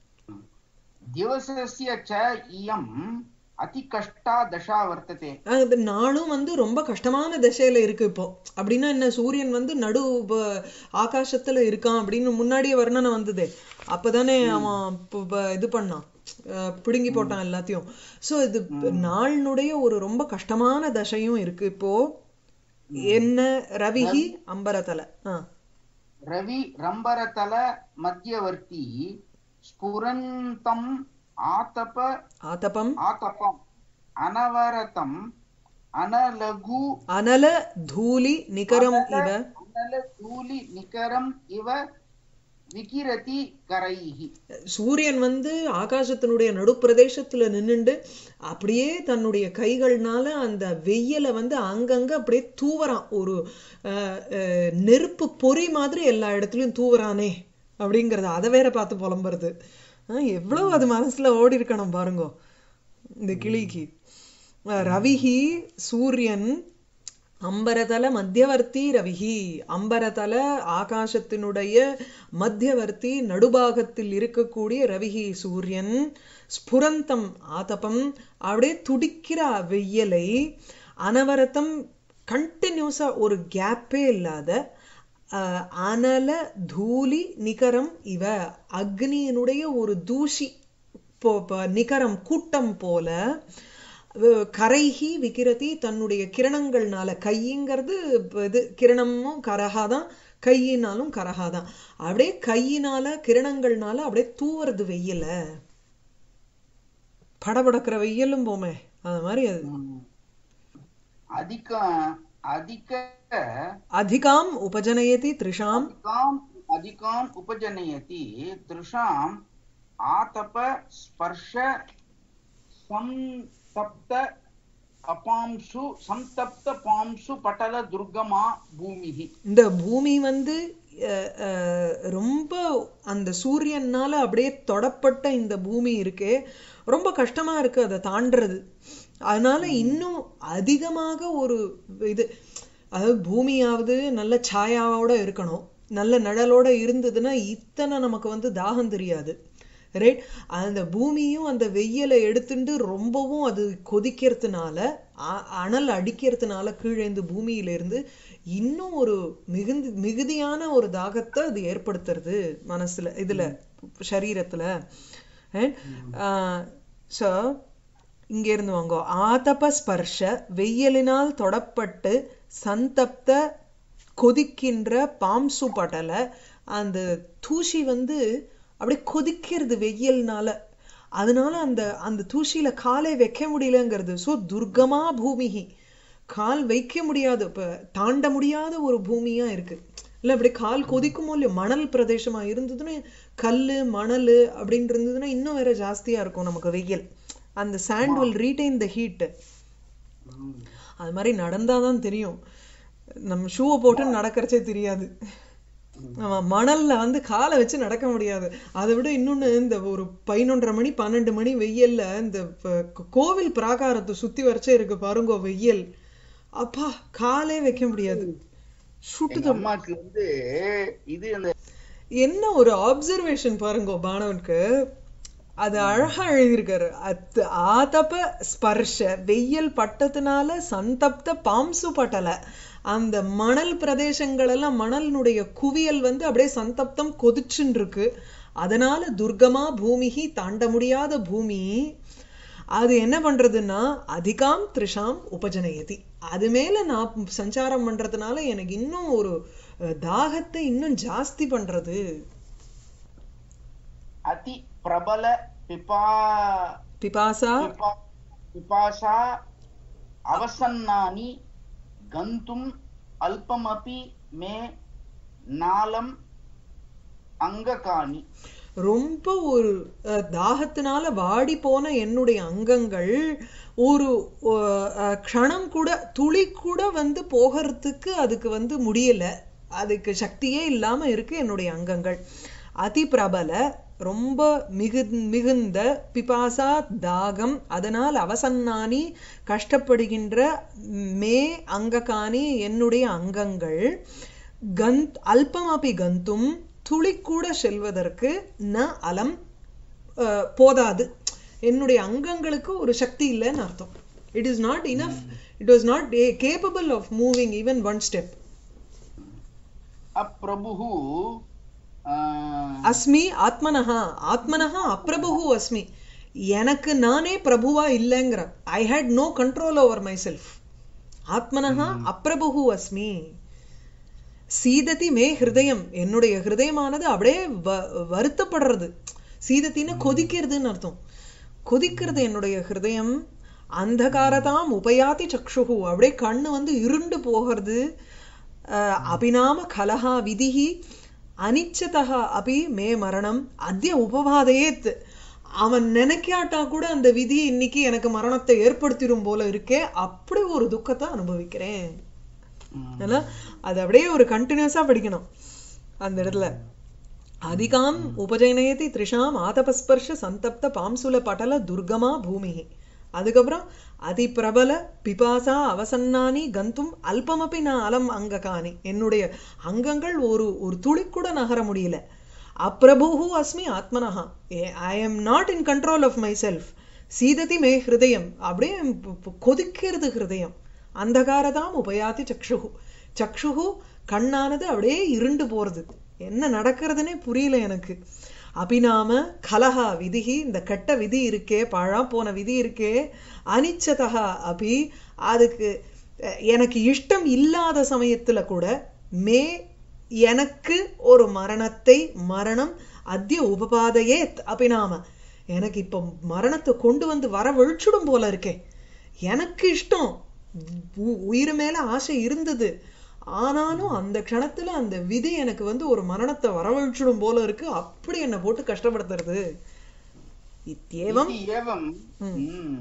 दिवसस्य च इयम् अतिकष्टा दशा वर्तते அஹ் இந்த நாளும் வந்து ரொம்ப கஷ்டமான திசையில இருக்கு இப்போ அப்படின்னா என்ன சூரியன் வந்து நடு ப- ஆகாசத்துல இருக்கான் அப்படின்னு முன்னாடியே வர்ணனை வந்ததே அப்பதானே அவன் ப- ப- இது பண்ணான் அஹ் பிடுங்கி போட்டான் எல்லாத்தையும் சோ இது நாளினுடைய ஒரு ரொம்ப கஷ்டமான தசையும் இருக்கு இப்போ என்ன ரவிஹி அம்பரதல ஆ रवि रम्बरतल मध्यवर्ती स्फुरन्तम् आतप ஆதபம் आतपम् अनवरतम् अनलघु அனல தூலி நிகரம் இவ अनलधूलि निकरम् इव विकिरति करैः சூரியன் வந்து ஆகாசத்தினுடைய நடுப்பிரதேசத்துல நின்னுண்டு அப்படியே தன்னுடைய கைகள்னால அந்த வெயில வந்து அங்கங்க அப்படியே தூவறான் ஒரு அஹ், அஹ், நெருப்பு பொறி மாதிரி எல்லா இடத்துலயும் தூவறானே அப்படிங்கறது அதை வேற பார்த்து புலம்புறது அஹ், எவ்வளவு அது மனசுல ஓடி இருக்கணும் பாருங்க இந்த கிளிக்கு அஹ், ரவிஹி சூரியன் அம்பரதல மத்தியவர்த்தி ரவிஹி அம்பரதல ஆகாசத்தினுடைய மத்தியவர்த்தி நடுபாகத்தில் இருக்கக்கூடிய ரவிஹி சூரியன் ஸ்புரந்தம் ஆதபம் அப்படியே துடிக்கிற வெயிலை அனவரத்தம் கண்டினியூஸா ஒரு கேப்பே இல்லாத அஹ், அனல தூளி நிகரம் இவ அக்னியினுடைய ஒரு தூசி போ- ப- நிகரம் கூட்டம் போல அஹ், கரைஹி விகிரதி தன்னுடைய கிரணங்கள்னால கைங்கிறது இப்ப இது கிரணமும் கரகா தான் கையினாலும் கரகா தான் அப்படியே கையினால கிரணங்கள்னால அப்படியே தூவுறது வெயில படபடக்கிற வெயிலும் போமே அது மாதிரி அது अधिक अधिक அதிகாம் உபஜனயதி த்ரிஷாம் अधिकाम् अधिकाम् उपजनयति तृषाम् आतप स्पर्श संतप्त अपांसु संतप्त पांसु पटल दुर्गमा भूमिः இந்த பூமி வந்து அஹ், அஹ், ரொம்ப அந்த சூரியனால அப்படியே தொடப்பட்ட இந்த பூமி இருக்கே ரொம்ப கஷ்டமா இருக்கு அதை தாண்டுறது அதனால இன்னும் அதிகமாக ஒரு இது அதாவது பூமியாவது நல்ல சாயாவோட இருக்கணும் நல்ல நிழலோட இருந்ததுன்னா இத்தனை நமக்கு வந்து தாகம் தெரியாது ரைட் அந்த பூமியும் அந்த வெயிலை எடுத்துட்டு ரொம்பவும் அது கொதிக்கிறதுனால அ- அனல் அடிக்கிறதுனால கீழேந்து பூமியில இருந்து இன்னும் ஒரு மிகுந்து மிகுதியான ஒரு தாகத்தை அது ஏற்படுத்துறது மனசுல இதுல சரீரத்துல ஸோ இங்க இருந்து வாங்கோ ஆதப ஸ்பர்ஷ வெயிலினால் தொடப்பட்டு சந்தப்த கொதிக்கின்ற பாம்சு படல அந்த தூசி வந்து அப்படியே கொதிக்கிறது வெயில்னால அதனால அந்த அந்த தூசியில காலை வைக்க முடியலங்கிறது ஸோ துர்கமா பூமிகி கால் வைக்க முடியாது இப்ப தாண்ட முடியாத ஒரு பூமியா இருக்கு இல்ல அப்படி கால் கொதிக்குமோ இல்லையோ மணல் பிரதேசமா இருந்ததுன்னா கல்லு மணல் அப்படின்னு இருந்ததுன்னா இன்னும் வேற ஜாஸ்தியா இருக்கும் நமக்கு வெயில் அந்த sand will retain the heat அது மாதிரி நடந்தாதான் தெரியும் நம்ம ஷூவை போட்டு நடக்கிறச்சே தெரியாது ஆமா மணல்ல வந்து காலை வச்சு நடக்க முடியாது அதை விட இன்னொன்னு இந்த ஒரு பதினொன்றரை மணி பன்னெண்டு மணி வெயில்ல இந்த ப- கோவில் பிராகாரத்தை சுத்தி வரைச்சே இருக்கு பாருங்க வெயில் அப்பா காலே வைக்க முடியாது சுட்டு எங்க அம்மாக்கு வந்து இது அந்த என்ன ஒரு ஆப்சர்வேஷன் பாருங்க பானவனுக்கு அது அழகா எழுதியிருக்காரு அத் ஆதப ஸ்பர்ஷ வெயில் பட்டதுனால சந்தப்த பாம்சு பட்டல அந்த மணல் பிரதேசங்கள் எல்லாம் மணலினுடைய குவியல் வந்து அப்படியே சந்தப்தம் கொதிச்சுன்னு இருக்கு அதனால துர்கமா பூமிகி தாண்ட முடியாத பூமி அது என்ன பண்றதுன்னா அதிகாம் த்ரிஷாம் உபஜனயதி அது மேல நான் சஞ்சாரம் பண்றதுனால எனக்கு இன்னும் ஒரு அஹ், தாகத்தை இன்னும் ஜாஸ்தி பண்றது அதி பிரபல பிபா பிபாசா पिपा- पिपासा अवसन्नानि गन्तुम् अल्पमपि मे नालम् अङ्गकानि ரொம்ப ஒரு அஹ், தாகத்தினால வாடி போன என்னுடைய அங்கங்கள் ஒரு அஹ், அஹ், க்ஷணம் கூட துளி கூட வந்து போகிறதுக்கு அதுக்கு வந்து முடியல அதுக்கு சக்தியே இல்லாம இருக்கு என்னுடைய அங்கங்கள் அதி பிரபல ரொம்ப மிகு மிகுந்த பிபாசா தாகம் அதனால் அவசன்னானி கஷ்டப்படுகின்ற மே அங்ககானி என்னுடைய அங்கங்கள் கந்த் அல்பமபி கந்தும் துளி கூட செல்வதற்கு ந அலம் அஹ், போதாது என்னுடைய அங்கங்களுக்கு ஒரு சக்தி இல்லைன்னு அர்த்தம் it is not enough it was not capable of moving even one step अप्रभुः आ, அஸ்மி ஆத்மனஹா ஆத்மனஹா அப்பிரபுஹு அஸ்மி எனக்கு நானே பிரபுவா இல்லைங்கிற I had no control over my self ஆத்மனஹா அப்பிரபுஹு அஸ்மி சீததி மே ஹிருதயம் என்னுடைய ஹிருதயமானது அப்படியே வ- வருத்தப்படுறது சீதத்தின்னு கொதிக்கிறதுன்னு அர்த்தம் கொதிக்கிறது என்னுடைய ஹிருதயம் அந்தகாரதாம் உபயாதி சக்ஷுகு அப்படியே கண்ணு வந்து இருண்டு போகிறது அஹ், அபிநாம கலஹா விதிஹி அனிச்சதா அபி மே மரணம் அத்திய உபவாதையேத் அவன் நினைக்காட்டா கூட அந்த விதி இன்னைக்கு எனக்கு மரணத்தை ஏற்படுத்திடும் போல இருக்கே அப்படி ஒரு துக்கத்தை அனுபவிக்கிறேன் ஏன்னா அது அப்படியே ஒரு கண்டினியூஸா படிக்கணும் அந்த இடத்துல அதிகாம் உபஜனயதி த்ரிஷாம் ஆதபஸ்பர்ஷ சந்தப்த பாம்சுல படல துர்கமா பூமி அதுக்கப்புறம் அதிபிரபல பிபாசா அவசன்னானி கந்தும் அல்பமபி நான் அலம் அங்ககானி என்னுடைய அங்கங்கள் ஒரு ஒரு துளி கூட நகர முடியல அப்பிரபுஹு அஸ்மி ஆத்மனஹா I am not in control of my self சீததி மே ஹிருதயம் அப்படியே பு- பு- கொதிக்கிறது ஹிருதயம் அந்தகாரதாம் உபயாதி சக்ஷுகு சக்ஷுகு கண்ணானது அப்படியே இருண்டு போறது என்ன நடக்கிறதுனே புரியல எனக்கு அபிநாம கலஹா விதிகி இந்த கெட்ட விதி இருக்கே பழா போன விதி இருக்கே அனிச்சதா அபி அதுக்கு அஹ், எனக்கு இஷ்டம் இல்லாத சமயத்துல கூட மே எனக்கு ஒரு மரணத்தை மரணம் அத்திய உபபாதையே அபிநாம எனக்கு இப்போ மரணத்தை கொண்டு வந்து வர விழிச்சுடும் போல இருக்கே எனக்கு இஷ்டம் உ- உயிர் மேல ஆசை இருந்தது ஆனாலும் அந்த க்ஷணத்துல அந்த விதி எனக்கு வந்து ஒரு மரணத்தை வரவழைச்சிடும் போல இருக்கு அப்படி என்னை போட்டு கஷ்டப்படுத்துறது இத்தியேவம் इति एवं हम्म,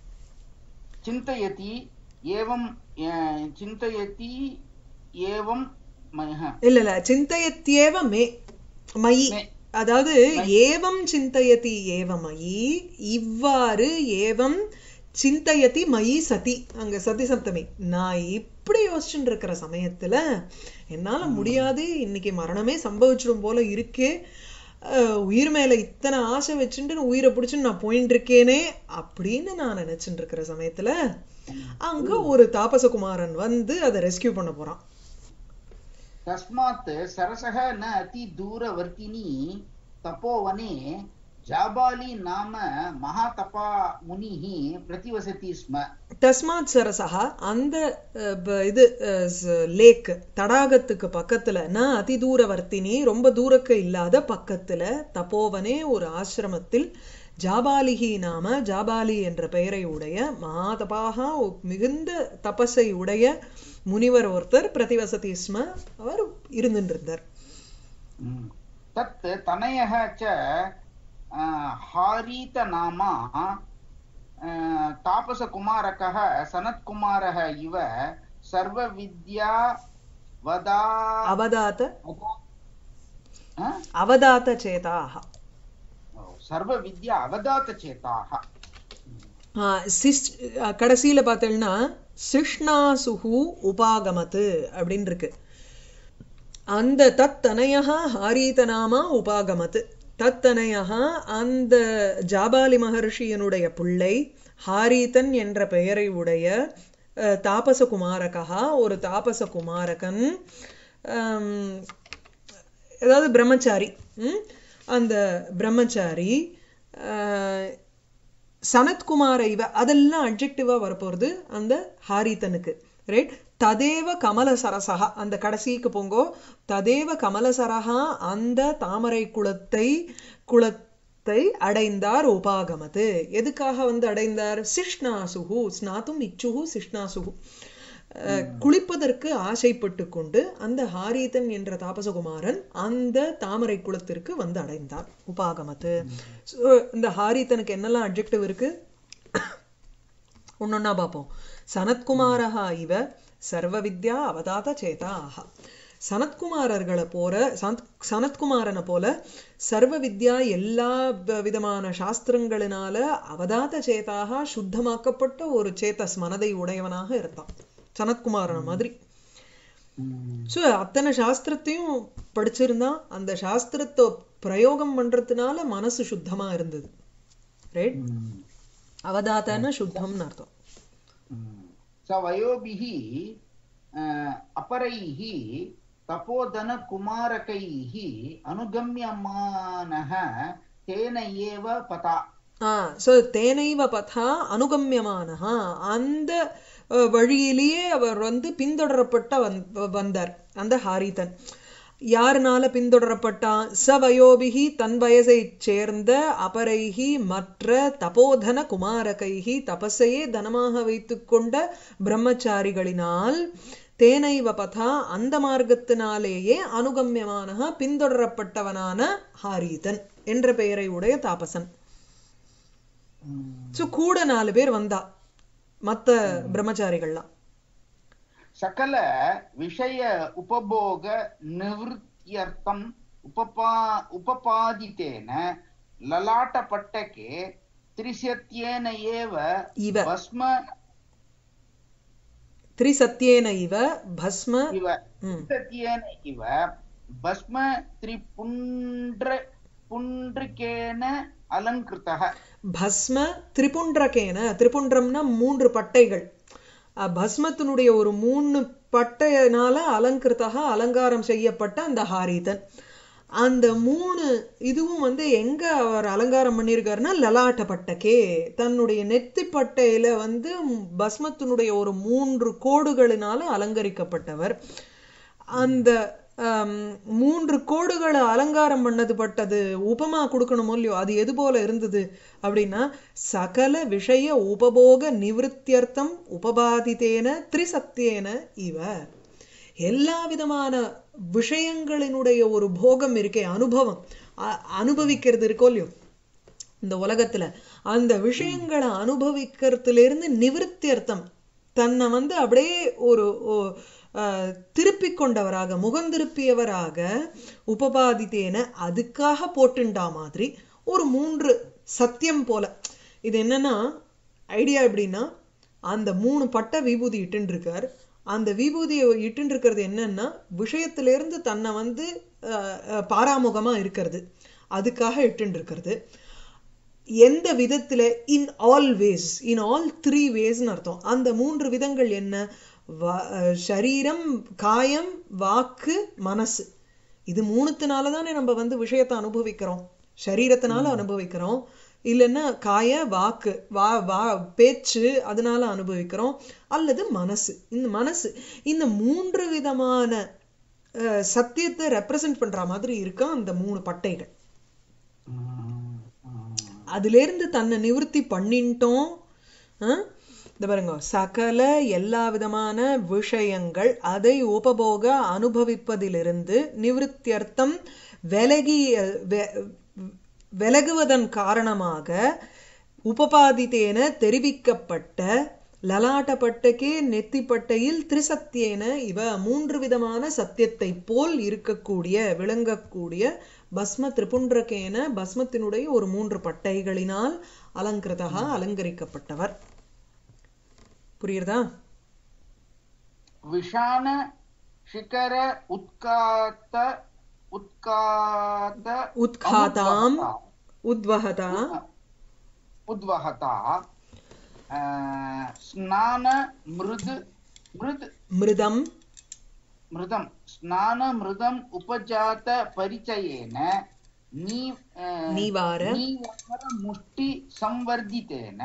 चिन्तयति एवं अ, चिन्तयति एवं मयः இல்ல இல்ல சிந்தயத்தியேவ மே மயி மே. அதாவது ஏவம் சிந்தயதி ஏவ மயி இவ்வாறு ஏவம் சிந்தயதி மயி சதி அங்க சதி சப்தமி நான் இப்படி யோசிச்சுட்டு இருக்கிற சமயத்துல என்னால முடியாது இன்னைக்கு மரணமே சம்பவிச்சிடும் போல இருக்கே அஹ், உயிர் மேல இத்தனை ஆசை வச்சுட்டு நான் உயிரை பிடிச்சுட்டு நான் போயிட்டு இருக்கேனே அப்படின்னு நான் நினைச்சுட்டு இருக்கிற சமயத்துல அங்க ஒரு தாபசகுமாரன் வந்து அதை ரெஸ்கியூ பண்ண போறான் तस्मात् सरसः न अतिदूरवर्तिनी तपोवने जाबाली नाम महातपा मुनिः प्रतिवसति स्म தஸ்மாத் சரசா அந்த அஹ், ப- இது லேக் தடாகத்துக்கு பக்கத்துல ந அதிதூரவர்த்தினி ரொம்ப தூரக்கு இல்லாத பக்கத்துல தபோவனே ஒரு ஆசிரமத்தில் ஜாபாலிகி நாம ஜாபாலி என்ற பெயரை உடைய மகாதபாக மிகுந்த தபஸை உடைய முனிவர் ஒருத்தர் பிரதிவசதி ஸ்ம அவர் இருந்துட்டு இருந்தார் तत् तनयः च अ, हारीतनामा अ, तापसकुमारकः सनत्कुमारः इव सर्वविद्या वदा அவதாத்த अ? அவதாத்த சேதாக सर्वविद्या अवदातचेताः ஆஹ் சிஸ்- அஹ் கடைசியில பார்த்தீங்கன்னா சிஷ்ணாசுகு உபாகமத்து அப்படின்னு இருக்கு அந்த தத்தனயா ஹாரீதனாமா உபாகமத்து தத்தனயா அந்த ஜாபாலி மகர்ஷியனுடைய பிள்ளை ஹாரீதன் என்ற பெயரை உடைய அஹ், தாபசகுமாரகா ஒரு தாபசகுமாரகன் ஆம், ஏதாவது பிரம்மச்சாரி ம்? அந்த பிரம்மச்சாரி ஆஹ், சனத்குமார இவ அதெல்லாம் அட்ஜெக்டிவா வரப்போறது அந்த ஹாரிதனுக்கு ரைட் ததேவ கமலசரசகா அந்த கடைசிக்கு போங்கோ ததேவ கமலசரகா அந்த தாமரை குளத்தை குளத்தை அடைந்தார் உபாகமது எதுக்காக வந்து அடைந்தார் சிஷ்ணாசுகு ஸ்நாத்தும் இச்சுகு சிஷ்ணாசுகு அஹ், குளிப்பதற்கு ஆசைப்பட்டு கொண்டு அந்த ஹாரீதன் என்ற தாபசகுமாரன் அந்த தாமரை குளத்திற்கு வந்து அடைந்தார் உபாகமத்து So, இந்த ஹாரீதனுக்கு என்னெல்லாம் அட்ஜெக்டிவ் இருக்கு ஒன்னொன்னா பார்ப்போம் சனத்குமாரஹா இவ சர்வ வித்யா அவதாத சேதா ஆஹா சனத்குமாரர்களை போல சனத் சனத்குமாரனை போல சர்வ வித்யா எல்லா வ- விதமான சாஸ்திரங்களினால அவதாத சேதாக சுத்தமாக்கப்பட்ட ஒரு சேத்தஸ் மனதை உடையவனாக இருந்தான் சனத்குமாரன் மாதிரி ஸோ அத்தனை சாஸ்திரத்தையும் படிச்சிருந்தான் அந்த சாஸ்திரத்தை பிரயோகம் பண்றதுனால மனசு சுத்தமா இருந்தது ரைட் அவதாத்தன சுத்தம்னு அர்த்தம் स वयोभिः अ, अपरैः तपोधनकुमारकैः अनुगम्यमानः तेन एव पता ஆ ஸோ தேனைவ பதா அனுகமியமானஹா அந்த அஹ், வழியிலேயே அவர் வந்து பின்தொடரப்பட்ட வந் வந்தார் அந்த ஹாரிதன் யாருனால பின்தொடரப்பட்டான் சவயோபிகி தன் வயசைச் சேர்ந்த அபரைகி மற்ற தபோதன குமாரகைகி தபஸையே தனமாக வைத்துக்கொண்ட பிரம்மச்சாரிகளினால் தேனைவ பதா அந்த மார்க்கத்தினாலேயே அனுகமியமானஹா பின்தொடரப்பட்டவனான ஹாரிதன் என்ற பெயரை உடைய தாபசன் ஸோ கூட நாலு பேர் வந்தா மத்த பிரம்மச்சாரிகள்லாம் सकल विषय उपभोग निवृत्त्यर्थम् उपपा उपपादितेन ललाटपट्टके त्रिशत्येन एव इव भस्म திரிசத்தியேன இவ பஸ்ம इव ம், त्रिशत्येन इव भस्म त्रिपुण्ड्र पुण्ड्रिकेन अलङ्कृतः பஸ்ம திரிபுன்றகேன திரிபுன்றம்னா மூன்று பட்டைகள் அஹ், பஸ்மத்தினுடைய ஒரு மூணு பட்டையினால அலங்கிருத்தக அலங்காரம் செய்யப்பட்ட அந்த ஹாரிதன் அந்த மூணு இதுவும் வந்து எங்க அவர் அலங்காரம் பண்ணியிருக்காருன்னா லலாட்ட பட்டக்கே தன்னுடைய நெத்தி பட்டையில வந்து பஸ்மத்தினுடைய ஒரு மூன்று கோடுகளினால அலங்கரிக்கப்பட்டவர் அந்த ஆம், மூன்று கோடுகளை அலங்காரம் பண்ணது பட்டது உபமா கொடுக்கணுமோ இல்லையோ அது எது போல இருந்தது அப்படின்னா சகல விஷய உபபோக நிவிருத்தியர்த்தம் உபபாதித்தேன திரிசத்தியேன இவ எல்லா விதமான விஷயங்களினுடைய ஒரு போகம் இருக்கே அனுபவம் அ- அனுபவிக்கிறது இருக்கோ இல்லையோ இந்த உலகத்துல அந்த விஷயங்களை அனுபவிக்கிறதுல இருந்து நிவிருத்தியர்த்தம் தன்னை வந்து அப்படியே ஒரு ஒ- அஹ், திருப்பிக் கொண்டவராக முகந்திருப்பியவராக உபபாதித்தேன அதுக்காக போட்டுண்டா மாதிரி ஒரு மூன்று சத்தியம் போல இது என்னன்னா ஐடியா எப்படின்னா அந்த மூணு பட்ட விபூதி இட்டுன்னு இருக்கார் அந்த விபூதியை இட்டுன்னு இருக்கிறது என்னன்னா விஷயத்திலிருந்து தன்னை வந்து அஹ், அஹ், பாராமுகமா இருக்கிறது அதுக்காக இட்டுன்னு இருக்கிறது எந்த விதத்துல in all ways in all three வேஸ்னு அர்த்தம் அந்த மூன்று விதங்கள் என்ன வா- அஹ் சரீரம் காயம் வாக்கு மனசு இது மூணுத்தினால தானே நம்ம வந்து விஷயத்தை அனுபவிக்கிறோம் சரீரத்தினால அனுபவிக்கிறோம் இல்லைன்னா காய வாக்கு வா வா பேச்சு அதனால அனுபவிக்கிறோம் அல்லது மனசு இந்த மனசு இந்த மூன்று விதமான அஹ், சத்தியத்தை ரெப்ரசன்ட் பண்ற மாதிரி இருக்கா அந்த மூணு பட்டைகள் அதிலிருந்து தன்னை நிவர்த்தி பண்ணிட்டோம் ஆ? இந்த பாருங்க சகல எல்லா விதமான விஷயங்கள் அதை உபபோக அனுபவிப்பதிலிருந்து நிவிருத்தியர்த்தம் விலகி வெ- விலகுவதன் காரணமாக உபபாதித்தேன தெரிவிக்கப்பட்ட லலாட்டப்பட்டக்கே நெத்திப்பட்டையில் திரிசத்தியேன இவ மூன்று விதமான சத்தியத்தை போல் இருக்கக்கூடிய விளங்கக்கூடிய பஸ்ம திரிபுன்றகேன பஸ்மத்தினுடைய ஒரு மூன்று பட்டைகளினால் அலங்கிருதா அலங்கரிக்கப்பட்டவர் புரியுறதா विषाण शिखर उत्कात उत्कात உத்காதாம் உத்வஹதா उद्वहता अ, स्नान मृद मृद மிருதம் मृदं स्नान मृदम् उपजात परिचयेन नी अ, நீவார नीवार मुष्टि संवर्धितेन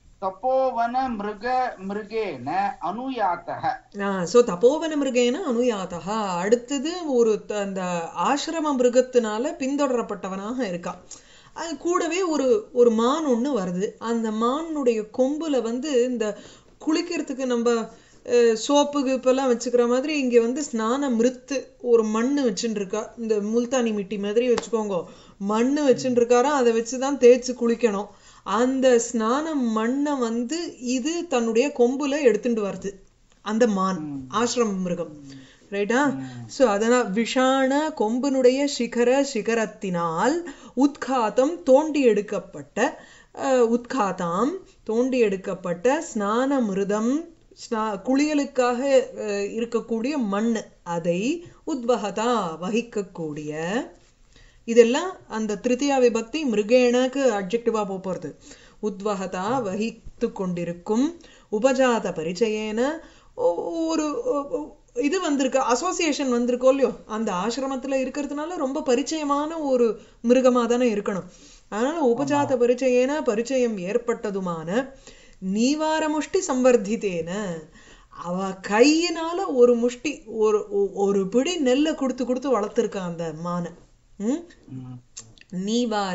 तपोवन मृग मृगेण अनुयातः ஸோ தபோவன மிருகேன அனுயாதா அடுத்தது ஒரு த- அந்த ஆசிரம மிருகத்தினால பின்தொடரப்பட்டவனாக இருக்கான் அது கூடவே ஒரு ஒரு மான் ஒண்ணு வருது அந்த மானுடைய கொம்புல வந்து இந்த குளிக்கிறதுக்கு நம்ம சோப்பு கீப்பெல்லாம் வச்சுக்கிற மாதிரி இங்க வந்து ஸ்நான மிருத்து ஒரு மண்ணு வச்சுட்டு இருக்கா இந்த முல்தானி மிட்டி மாதிரி வச்சுக்கோங்க மண்ணு வச்சுட்டு இருக்காரா அதை வச்சுதான் தேய்ச்சு குளிக்கணும் அந்த ஸ்நான மண்ணை வந்து இது தன்னுடைய கொம்புல எடுத்துட்டு வருது அந்த மான் ஆசிரம மிருகம் ரைட்டா சோ அதனால் விஷான கொம்பினுடைய சிகர சிகரத்தினால் உத்காத்தம் தோண்டி எடுக்கப்பட்ட அஹ், உத்காத்தாம் தோண்டி எடுக்கப்பட்ட ஸ்நான மிருதம் ஸ்நா- குளியலுக்காக அஹ், இருக்கக்கூடிய மண் அதை உத்வகதா வகிக்கக்கூடிய இதெல்லாம் அந்த திருத்தியா விபக்தி மிருகேணக்கு அப்ஜெக்டிவா போறது உத்வகதா வகித்து கொண்டிருக்கும் உபஜாத பரிச்சயேன ஒ- ஒரு ஒ- ஒ- இது வந்திருக்கு அசோசியேஷன் வந்திருக்கோ இல்லையோ அந்த ஆசிரமத்துல இருக்கிறதுனால ரொம்ப பரிச்சயமான ஒரு மிருகமா தானே இருக்கணும் அதனால உபஜாத பரிச்சயேன பரிச்சயம் ஏற்பட்டதுமான நீவார முஷ்டி சம்வர்த்தித்தேன அவ கையினால ஒரு முஷ்டி ஒரு ஒ- ஒரு பிடி நெல்லை கொடுத்து கொடுத்து வளர்த்துருக்கான் அந்த மானை ம் நீவார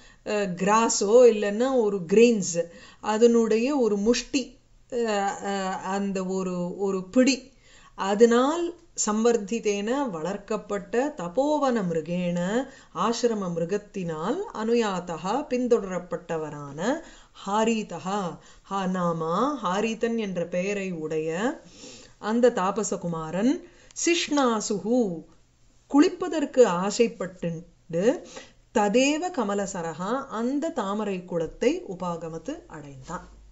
கிராஸோ இல்லைன்னா ஒரு கிரெயின்ஸ் அதனுடைய ஒரு முஷ்டி அஹ், அஹ், அந்த ஒரு ஒரு பிடி அதனால் சம்வர்த்தித்தேன வளர்க்கப்பட்ட தபோவன மிருகேன ஆசிரம மிருகத்தினால் அனுயாத்தகா பின்தொடரப்பட்டவரான ஹாரீதா ஹா நாமா ஹாரீதன் என்ற பெயரை உடைய அந்த தாபசகுமாரன் சிஷ்ணாசுகு குளிப்பதற்கு ஆசைப்பட்டு ததேவ கமலசரகா அந்த தாமரை குளத்தை உபாகமத்து அடைந்தான்